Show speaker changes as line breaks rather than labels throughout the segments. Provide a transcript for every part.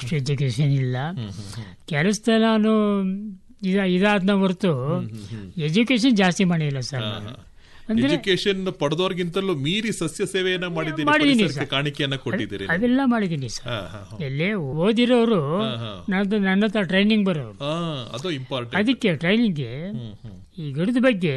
ಅಷ್ಟು ಎಜುಕೇಶನ್ ಇಲ್ಲ ಕೆಲಸ ನಾನು ಇದ ಇದಾದ್ನ ಹೊರತು ಎಜುಕೇಶನ್ ಜಾಸ್ತಿ ಮಾಡಿಲ್ಲ ಸರ್ ನಾನು. ಅಂದ್ರೆ
ಎಜುಕೇಶನ್ ಪಡೆದವ್ರಿಗಿಂತಲೂ ಮೀರಿ ಸಸ್ಯ ಸೇವೆಯನ್ನ ಮಾಡಿದ್ದೀರಿ
ಮಾಡಿದ್ದೀನಿ
ಪರಿಸರಕ್ಕೆ
ಸರ್.
ಕಾಣಿಕೆಯನ್ನ ಕೊಟ್ಟಿದ್ದೀರಿ
ಅದೆಲ್ಲ ಮಾಡಿದ್ದೀನಿ ಸರ್
ಹಾ, ಹಾ, ಹಾ.
ಎಲ್ಲೇ ಓದಿರೋರು
ಹಾ, ಹಾ.
ನನ್ನದು ನನ್ನ ಹತ್ರ ಟ್ರೈನಿಂಗ್ ಬರೋರು
ಹಾ, ಅದು ಇಂಪಾರ್ಟೆಂಟ್
ಅದಕ್ಕೆ ಟ್ರೈನಿಂಗ್ಗೆ ಈ ಗಿಡದ ಬಗ್ಗೆ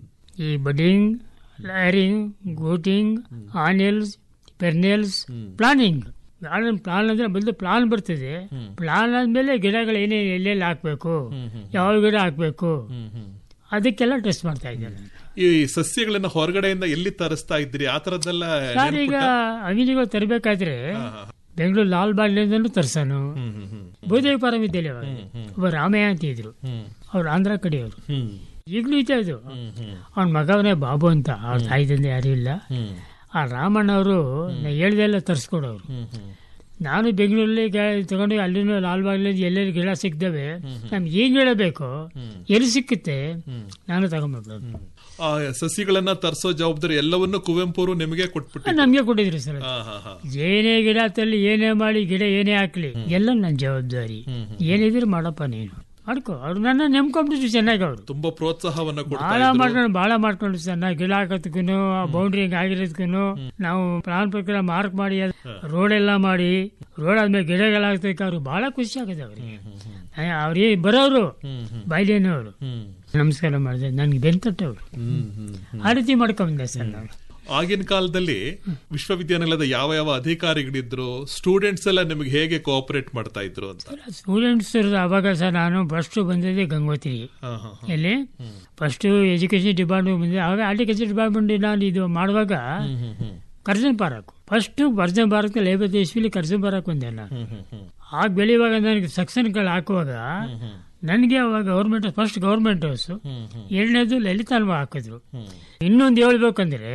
ಈ budding layering gooting annuals perennials planning garden plan ಅಂದ್ರೆ ಮೊದಲು ಪ್ಲಾನ್ ಬರ್ತದೆ ಪ್ಲಾನ್ ಆದ್ಮೇಲೆ ಗಿಡಗಳು ಏನೇನು ಎಲ್ಲೆಲ್ಲಿ ಹಾಕ್ಬೇಕು ಯಾವ ಗಿಡ ಹಾಕ್ಬೇಕು ಅದಕ್ಕೆಲ್ಲ ಟೆಸ್ಟ್ ಮಾಡ್ತಾ ಇದ್ದೇನೆ ನಾನು.
ಈ ಸಸ್ಯಗಳನ್ನ ಹೊರಗಡೆಯಿಂದ ಎಲ್ಲಿ ತರಿಸ್ತಾ ಇದ್ರಿ ಆ ತರದ್ದೆಲ್ಲ
ಸರ್ ಈಗ ಅಂಗಡಿಗಳು ತರಬೇಕಾದ್ರೆ ಬೆಂಗಳೂರು ಲಾಲ್ ಬಾಗ್ಲಿಂದಲೂ ತರ್ಸನು ಭೂದೇವಿ ಪರಮಿದ್ದಲ್ಲಿ ಅವಾಗ ಒಬ್ಬ ರಾಮಯ್ಯ ಅಂತ ಇದ್ರು ಅವ್ರು ಆಂಧ್ರ ಕಡೆಯವರು ಈಗಲೂ ಇದೆ ಅದು ಅವನ ಮಗವನೇ ಬಾಬು ಅಂತ ಅವ್ರ ತಾಯಿ ತಂದೆ ಯಾರು ಇಲ್ಲ ಆ ರಾಮಣ್ಣ ಅವರು ಹೇಳ್ದೆಲ್ಲ ತರಿಸ್ಕೊಡೋರು ನಾನು ಬೆಂಗಳೂರಲ್ಲಿ ಗ- ತಗೊಂಡು ಅಲ್ಲಿನೂ ಲಾಲ್ಬಾಗ್ಲಿ ಎಲ್ಲೆಲ್ಲಿ ಗಿಡ ಸಿಗ್ತವೆ ನಮ್ಗೆ ಏನ್ ಗಿಡ ಬೇಕೋ ಎಲ್ಲಿ ಸಿಕ್ಕುತ್ತೆ ನಾನು ತಗೊಂಡ್ಬಿಡೋದು
ಆ ಸಸಿಗಳನ್ನ ತರಿಸೋ ಜವಾಬ್ದಾರಿ ಎಲ್ಲವನ್ನೂ ಕುವೆಂಪು ಅವರು ನಿಮಗೆ ಕೊಟ್ಬಿಟ್ಟು
ನಮ್ಗೆ ಕೊಟ್ಟಿದ್ರು ಸರ್ ಅದು.
ಹಾ ಹಾ ಹಾ
ಏನೇ ಗಿಡ ತಲ್ಲಿ ಏನೇ ಮಾಡಿ ಗಿಡ ಏನೇ ಹಾಕ್ಲಿ ಎಲ್ಲ ನನ್ನ ಜವಾಬ್ದಾರಿ ಏನಿದ್ರು ಮಾಡಪ್ಪ ನೀನು ಮಾಡ್ಕೋ ಅವ್ರು ನನ್ನ ನೆಮ್ಕೊಂಡ್ಬಿಟ್ಟು ಚೆನ್ನಾಗಿ ಅವರು
ತುಂಬಾ ಪ್ರೋತ್ಸಾಹವನ್ನ ಕೊಡ್ತಾ
ಬಹಳ
ಇದ್ರು.
ಮಾಡ್ಕೊಂಡು ಬಹಳ ಮಾಡ್ಕೊಂಡು ಚೆನ್ನಾಗಿ ಗಿಡ ಹಾಕೋದಕ್ಕೂ ಬೌಂಡ್ರಿ ಆಗಿರೋದಕ್ಕೂ ನಾವು ಪ್ಲಾನ್ ಪ್ರಕಾರ ಮಾರ್ಕ್ ಮಾಡಿ ರೋಡ್ ಎಲ್ಲ ಮಾಡಿ ರೋಡ್ ಆದ್ಮೇಲೆ ಗಿಡಗಳು ಹಾಕ್ತಕ್ಕೆ ಅವ್ರು ಬಹಳ ಖುಷಿ ಆಗಿದೆ ಅವ್ರಿಗೆ ಅವ್ರಿಗೆ ಬರೋರು ಬಾಯ್ಲೇನವರು ನಮಸ್ಕಾರ ಮಾಡಿದೆ ನನ್ಗೆ ಬೆಂತಟ್ಟವ್ರು
ಹ್ಮ್, ಹ್ಮ್, ಹ್ಮ್.
ಆ ರೀತಿ ಮಾಡ್ಕೊಂಡೆ ಸರ್ ನಾವು
ಆಗಿನ ಕಾಲದಲ್ಲಿ ವಿಶ್ವವಿದ್ಯಾನಿಲಯದ ಯಾವ ಯಾವ ಅಧಿಕಾರಿಗಳಿದ್ರು ಸ್ಟೂಡೆಂಟ್ಸ್ ಎಲ್ಲ ನಿಮಗೆ ಹೇಗೆ ಕೋಆಪರೇಟ್ ಮಾಡ್ತಾ ಇದ್ರು ಅಂತ
ಸ್ಟೂಡೆಂಟ್ಸ್ ಅವಾಗ ಸರ್ ನಾನು ಫಸ್ಟ್ ಬಂದಿದ್ದೆ ಗಂಗೋತ್ರಿಗೆ
ಹಾ, ಹಾ, ಹಾ.
ಎಲ್ಲಿ ಫಸ್ಟ್ ಎಜುಕೇಶನ್ ಡಿಪಾರ್ಟ್ಮೆಂಟ್ ಬಂದಿದೆ ಆಗ ಹಾರ್ಟಿಕಲ್ಚರ್ ಡಿಪಾರ್ಟ್ಮೆಂಟ್ ನಾನು ಇದು ಮಾಡುವಾಗ
ಹ್ಮ್, ಹ್ಮ್,
Curzon park first Curzon park ಐವತ್ತು ಇಸ್ವಿಲಿ ಕರ್ಜನ್ ಪಾರಕ್ ಬಂದೆ ನಾನು
ಹ್ಮ್, ಹ್ಮ್, ಹ್ಮ್.
ಆಗ ಬೆಳೆಯುವಾಗ ನನಗೆ ಸೆಕ್ಷನ್ಗಳು ಹಾಕುವಾಗ ನನಗೆ ಅವಾಗ ಗೌರ್ಮೆಂಟ್ ಫಸ್ಟ್ ಗೌರ್ಮೆಂಟ್ ಹೌಸ್ ಎರಡನೇದು ಲಲಿತಾಲ್ವ ಹಾಕಿದ್ರು ಇನ್ನೊಂದು ಹೇಳ್ಬೇಕಂದ್ರೆ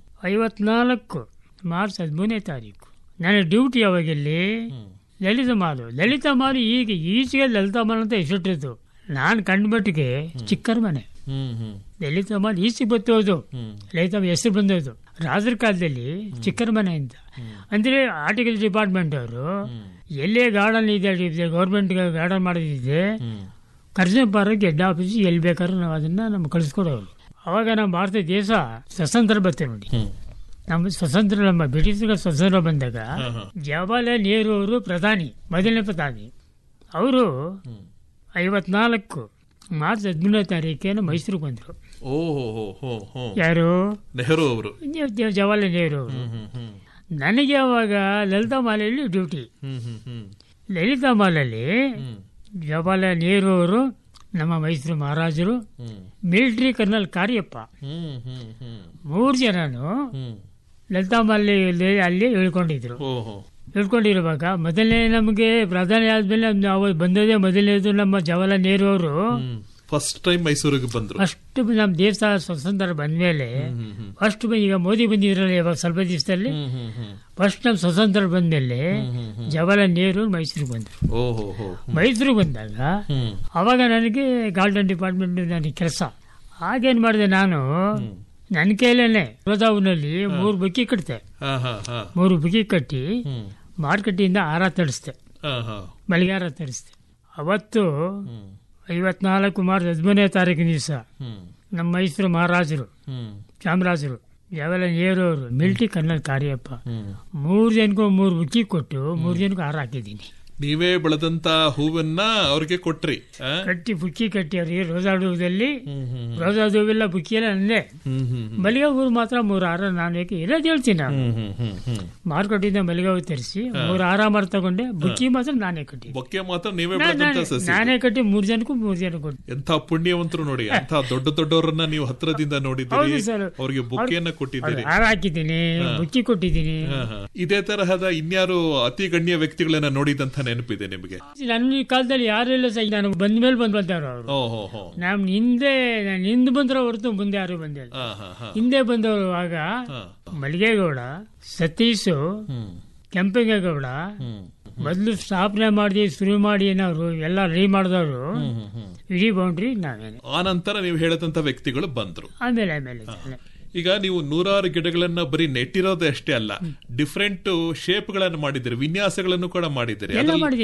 ಐವತ್ನಾಲ್ಕು ಮಾರ್ಚ್ ಹದಿಮೂರನೇ ತಾರೀಕು ನನ್ನ ಡ್ಯೂಟಿ ಅವಾಗೆಲ್ಲಿ ಲಲಿತ ಮಾಲು ಲಲಿತ ಮಾಲು ಈಗ ಈಚೆಗೆ ಲಲಿತಾ ಮಾಲ್ ಅಂತ ಹೆಸರಿಟ್ಟಿದ್ದು ನಾನು ಕಂಡ್ಮಟ್ಟಿಗೆ ಚಿಕ್ಕರ ಮನೆ
ಹ್ಮ್, ಹ್ಮ್,
ಲಲಿತ ಮಾಲ್ ಈಚೆಗೆ ಬತ್ತೋದು
ಹ್ಮ್.
ಲಲಿತ ಹೆಸರು ಬಂದೋದು ರಾಜರ ಕಾಲದಲ್ಲಿ ಚಿಕ್ಕರ ಮನೆ ಅಂತ ಅಂದ್ರೆ ಆರ್ಟಿಕಲ್ ಡಿಪಾರ್ಟ್ಮೆಂಟ್ ಅವರು ಎಲ್ಲೇ ಗಾರ್ಡನ್ ಇದೆ ಗೌರ್ಮೆಂಟ್ ಗಾರ್ಡನ್ ಮಾಡೋದಿದೆ ಕರ್ಜನ್ ಪಾರ್ಕ್ ಹೆಡ್ ಆಫೀಸ್ ಎಲ್ಲಿ ಬೇಕಾದ್ರೂ ನಾವು ಅದನ್ನ ನಮ್ಗೆ ಕಳಿಸ್ಕೊಡೋರು ಅವಾಗ ನಮ್ಮ ಭಾರತ ದೇಶ ಸ್ವತಂತ್ರ ಬತ್ತೆ ನೋಡಿ ನಮ್ಮ ಸ್ವತಂತ್ರ ನಮ್ಮ ಬ್ರಿಟಿಷರ ಸ್ವತಂತ್ರ ಬಂದಾಗ ಜವಾಹರ್ಲಾಲ್ ನೆಹರು ಅವರು ಪ್ರಧಾನಿ ಮೊದಲನೇ ಪ್ರಧಾನಿ ಅವರು ಐವತ್ನಾಲ್ಕು ಮಾರ್ಚ್ ಹದಿಮೂರನೇ ತಾರೀಕೇನು ಮೈಸೂರಿಗೆ ಬಂದರು
ಓ ಹೋ ಹೋ ಹೋ ಹೋ
ಯಾರು
ನೆಹರು ಅವರು
ಜವಾಹರ್ಲಾಲ್ ನೆಹರು ಅವರು
ಹ್ಮ್, ಹ್ಮ್,
ನನಗೆ ಅವಾಗ ಲಲಿತಾ ಮಾಲೆಯಲ್ಲಿ ಡ್ಯೂಟಿ
ಹ್ಮ್, ಹ್ಮ್, ಹ್ಮ್,
ಲಲಿತಾ ಮಾಲಲ್ಲಿ
ಹ್ಮ್,
ಜವಾಹರ್ಲಾಲ್ ನೆಹರು ಅವರು ನಮ್ಮ ಮೈಸೂರು ಮಹಾರಾಜರು
ಹ್ಮ್,
ಮಿಲಿಟರಿ ಕರ್ನಲ್ ಕಾರ್ಯಪ್ಪ
ಹ್ಮ್, ಹ್ಮ್, ಹ್ಮ್,
ಮೂರು ಜನನು
ಹ್ಮ್.
ಲಲಿತಾ ಮಾಲೆಯಲ್ಲಿ ಅಲ್ಲಿ ಹೇಳ್ಕೊಂಡಿದ್ರು
ಓ ಹೋ
ಹೇಳ್ಕೊಂಡಿರುವಾಗ ಮೊದಲನೇ ನಮಗೆ ಪ್ರಧಾನಿ ಆದ್ಮೇಲೆ ನಾವು ಬಂದದೇ ಮೊದಲನೇದು ನಮ್ಮ ಜವಾಹರ್ಲಾಲ್ ನೆಹರು ಅವರು
ಫಸ್ಟ್ ಟೈಮ್ ಮೈಸೂರಿಗೆ ಬಂದ್ರು
ಫಸ್ಟ್ ನಮ್ಮ ದೇಶ ಸ್ವತಂತ್ರ ಬಂದ್ಮೇಲೆ
ಹ್ಮ್, ಹ್ಮ್,
ಫಸ್ಟ್ ಈಗ ಮೋದಿ ಬಂದಿದ್ರಲ್ಲ ಇವಾಗ ಸ್ವಲ್ಪ ದಿವಸದಲ್ಲಿ
ಹ್ಮ್, ಹ್ಮ್, ಹ್ಮ್.
ಫಸ್ಟ್ ನಮ್ಮ ಸ್ವತಂತ್ರ ಬಂದ್ಮೇಲೆ
ಹ್ಮ್, ಹ್ಮ್.
ಜವಾಹರ್ಲಾಲ್ ನೆಹರು ಮೈಸೂರಿಗೆ ಬಂದರು
ಓ ಹೋ ಹೋ
ಮೈಸೂರಿಗೆ ಬಂದಾಗ
ಹ್ಮ್,
ಅವಾಗ ನನಗೆ ಗಾರ್ಡನ್ ಡಿಪಾರ್ಟ್ಮೆಂಟ್ ನನಗೆ ಕೆಲಸ ಆಗೇನ್ ಮಾಡಿದೆ ನಾನು ನನ್ನ ಕೈಲೇನೆ ರೋದಾವ್ನಲ್ಲಿ ಮೂರು ಬುಕ್ಕಿ ಕಟ್ತೆ
ಹಾ ಹಾ ಹಾ
ಮೂರು ಬುಕ್ಕಿ ಕಟ್ಟಿ
ಹ್ಮ್,
ಮಾರ್ಕೆಟಿಂದ ಹಾರ ತರಿಸ್ದೆ
ಹಾ ಹಾ
ಮಲ್ಲಿಗೆ ಹಾರ ತರಿಸ್ದೆ ಅವತ್ತು
ಹ್ಮ್,
ಐವತ್ನಾಲ್ಕು ಮಾರ್ಚ್ ಹದಿಮೂರನೇ ತಾರೀಕಿನ ದಿವಸ
ಹ್ಮ್,
ನಮ್ಮ ಮೈಸೂರು ಮಹಾರಾಜರು
ಹ್ಮ್,
ಚಾಮರಾಜರು ಜವಾಹರ್ಲಾಲ್ ನೆಹರು ಅವರು ಮಿಲಿಟರಿ ಕರ್ನಲ್ ಕಾರ್ಯಪ್ಪ
ಹ್ಮ್.
ಮೂರು ಜನಕ್ಕೂ ಮೂರು ಬುಕ್ಕಿ ಕೊಟ್ಟು ಮೂರು ಜನಕ್ಕೂ ಹಾರ ಹಾಕಿದ್ದೀನಿ
ನೀವೇ ಬೆಳೆದಂತ ಹೂವನ್ನ ಅವ್ರಿಗೆ ಕೊಟ್ರಿ ಆ?
ಕಟ್ಟಿ ಬುಕ್ಕಿ ಕಟ್ಟಿ ಅವ್ರಿಗೆ ರೋಜಾಡುವುದಲ್ಲಿ
ಹ್ಮ್, ಹ್ಮ್,
ರೋಜಾದು ಹೂವೆಲ್ಲ ಬುಕ್ಕಿ ಎಲ್ಲ ನಂದೇ
ಹ್ಮ್, ಹ್ಮ್, ಹ್ಮ್.
ಮಲ್ಲಿಗೆ ಹೂವು ಮಾತ್ರ ಮೂರು ಹಾರ ನಾನು ಯಾಕೆ ಇರೋದು ಹೇಳ್ತೀನಿ ನಾನು
ಹ್ಮ್, ಹ್ಮ್, ಹ್ಮ್, ಹ್ಮ್.
ಮಾರ್ಕೆಟಿಂದ ಮಲ್ಲಿಗೆ ಹೂವು ತರಿಸಿ ಮೂರು ಹಾರ ಮಾರು ತಗೊಂಡೆ ಬುಕ್ಕಿ ಮಾತ್ರ ನಾನೇ ಕಟ್ಟಿ
ಬೊಕ್ಕೆ ಮಾತ್ರ ನೀವೇ
ನಾ-
ಬೆಳೆದಂತ
ನಾನೇ-
ಸಸಿ
ನಾನೇ ಕಟ್ಟಿ ಮೂರು ಜನಕ್ಕೂ ಮೂರು ಜನ ಕೊಟ್ಟು
ಎಂಥ ಪುಣ್ಯವಂತರು ನೋಡಿ ಎಂಥ ದೊಡ್ಡ ದೊಡ್ಡವರನ್ನ ನೀವು ಹತ್ರದಿಂದ ನೋಡಿದ್ದೀರಿ
ಹೌದು ಸರ್.
ಅವ್ರಿಗೆ ಬುಕ್ಕೆಯನ್ನ ಕೊಟ್ಟಿದ್ದೀರಿ
ಹಾರ ಹಾಕಿದ್ದೀನಿ ಬುಕ್ಕಿ ಕೊಟ್ಟಿದ್ದೀನಿ
ಹಾ, ಹಾ. ಇದೇ ತರಹದ ಇನ್ಯಾರು ಅತಿ ಗಣ್ಯ ವ್ಯಕ್ತಿಗಳನ್ನ ನೋಡಿದಂತ ನೆನಪಿದೆ ನಿಮಗೆ
ನನ್ನ ಈ ಕಾಲದಲ್ಲಿ ಯಾರೆಲ್ಲ ಸಹ ನಾನು ಬಂದ ಮೇಲೆ ಬಂದ್ ಬಂದವರು ಅವರು
ಓ ಹೋ ಹೋ
ನಮ್ ಹಿಂದೆ ನಾನು ಹಿಂದೆ ಬಂದ್ರೆ ಹೊರತು ಮುಂದೆ ಯಾರು ಬಂದಿಲ್ಲ
ಹಾ ಹಾ ಹಾ
ಹಿಂದೆ ಬಂದವರು ಆಗ
ಹಾ.
ಮಲ್ಲಿಗೇಗೌಡ ಸತೀಶು
ಹ್ಮ್
ಕೆಂಪೇಗೌಡ
ಹ್ಮ್
ಮೊದಲು ಸ್ಥಾಪನೆ ಮಾಡಿ ಶುರು ಮಾಡಿ ಏನವರು ಎಲ್ಲ ರೆಡಿ ಮಾಡಿದವರು
ಹ್ಮ್, ಹ್ಮ್, ಹ್ಮ್.
ಇಡೀ ಬೌಂಡ್ರಿ ನಾವೇನೆ
ಆ ನಂತರ ನೀವು ಹೇಳಿದಂತ ವ್ಯಕ್ತಿಗಳು ಬಂದ್ರು
ಆಮೇಲೆ ಆಮೇಲೆ ತಾನೆ.
ಈಗ ನೀವು ನೂರಾರು ಗಿಡಗಳನ್ನ ಬರೀ ನೆಟ್ಟಿರೋದು ಅಷ್ಟೇ ಅಲ್ಲ ಡಿಫ್ರೆಂಟ್ ಶೇಪ್ ಗಳನ್ನ ಮಾಡಿದಿರಿ ವಿನ್ಯಾಸಗಳನ್ನು ಕೂಡ ಮಾಡಿದಿರಿ
ಎಲ್ಲ
ಅದ್ರಲ್ಲಿ-
ಮಾಡಿದ್ದೀನಿ